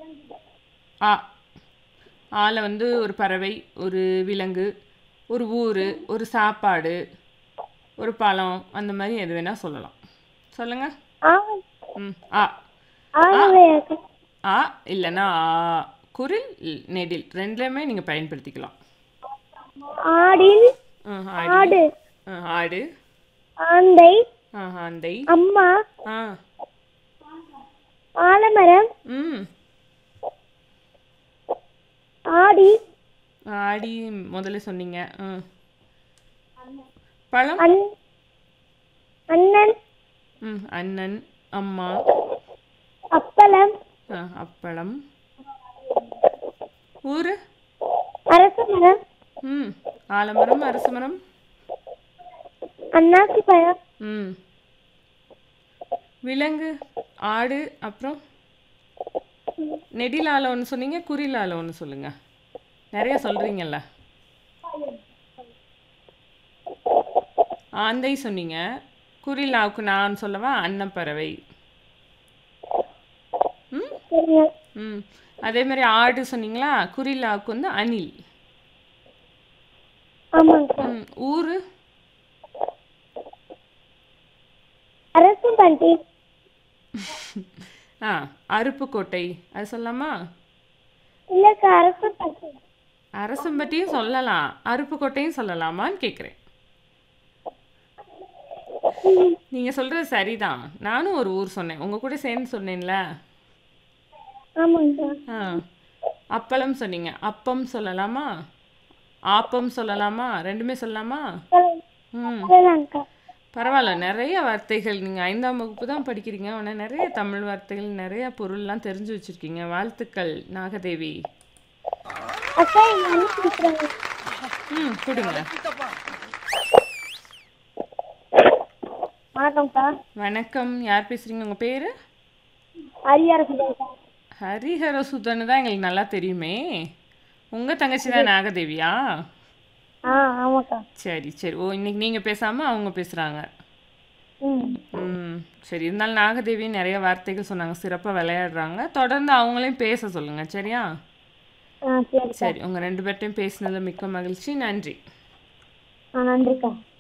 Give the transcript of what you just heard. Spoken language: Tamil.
ஆ ஆல வந்து ஒரு பறவை ஒரு விலங்கு ஒரு ஊர் ஒரு சாப்பாடு ஒரு பழம் அந்த மாதிரி எது வேணால் சொல்லலாம் சொல்லுங்க ஆ- ம் ஆ ஆலவையாக்கம் ஆ இல்லைன்னா ஆ குரில் இல், நெடில் ரெண்டுலையுமே நீங்கள் பயன்படுத்திக்கலாம் ஆடில் ம், ஆடு ஆடி ஆ, ஆடு ஆந்தை ஆ ஆந்தை அம்மா ஆ ஆலமரம் ம் ஆடி ஆடி முதல்ல சொன்னீங்க ம் பழம் அன் அண்ணன் ம் அண்ணன் அம்மா அப்பளம் ஆ, அப்பளம் ஊர் அரச மரம் ம் ஆலமரம் அரச மரம் அன்னாசி பழம் ம் விலங்கு ஆடு அப்புறம் நெடில் ஆலை ஒன்று சொன்னீங்க குறில் ஆலை ஒன்று சொல்லுங்க நிறைய சொல்கிறீங்கல்ல ஆந்தை சொன்னீங்க குறிலாவுக்கு நான் சொல்லவா அன்னப்பறவை ம் சரிங்க ம் அதே மாதிரி ஆடு சொன்னீங்களா குறிலாவுக்கு வந்து அணில் ஆமாங்க ம் ஊர் அரசு பண்டி ஆ அருப்புக்கோட்டை அது சொல்லலாமா இல்லக்கா அரசு பண்டி அரசம்பட்டியும் சொல்லலாம் அருப்புக்கோட்டையும் சொல்லலாமான்னு கேட்குறேன் நீங்கள் சொல்கிறது சரிதான் நானும் ஒரு ஊர் சொன்னேன் உங்கள் கூட சேர்ந்து சொன்னேன்ல ஆமாங்க ஆ அப்பளம் சொன்னீங்க அப்பம் சொல்லலாமா ஆப்பம் சொல்லலாமா ரெண்டுமே சொல்லலாமா ம் சொல்லலாம்க்கா பரவாயில்ல நிறைய வார்த்தைகள் நீங்கள் ஐந்தாம் வகுப்பு தான் படிக்கிறீங்க ஆனால் நிறைய தமிழ் வார்த்தைகள் நிறைய பொருள்லாம் தெரிஞ்சு வச்சுருக்கீங்க வாழ்த்துக்கள் நாகதேவி அக்கா எங்க அண்ணன் கொடுக்குறாங்க ம் கொடுங்க வணக்கம்க்கா வணக்கம் யார் பேசுகிறீங்க உங்கள் பேர் அரியாரசுதாக்கா ஹரிஹரசுதன்னு தான் எங்களுக்கு நல்லா தெரியுமே உங்கள் தங்கச்சி தான் நாகதேவியா ஆ ஆமாக்கா சரி சரி ஓ இன்னைக்கு நீங்கள் பேசாமல் அவங்க பேசுகிறாங்க ம் ம் சரி இருந்தாலும் நாகதேவி நிறைய வார்த்தைகள் சொன்னாங்க சிறப்பாக விளையாடுறாங்க தொடர்ந்து அவங்களையும் பேச சொல்லுங்கள் சரியா ஆ சரிக்கா சரி உங்கள் ரெண்டு பேர்ட்டையும் பேசினதில் மிக்க மகிழ்ச்சி நன்றி ஆ நன்றிக்கா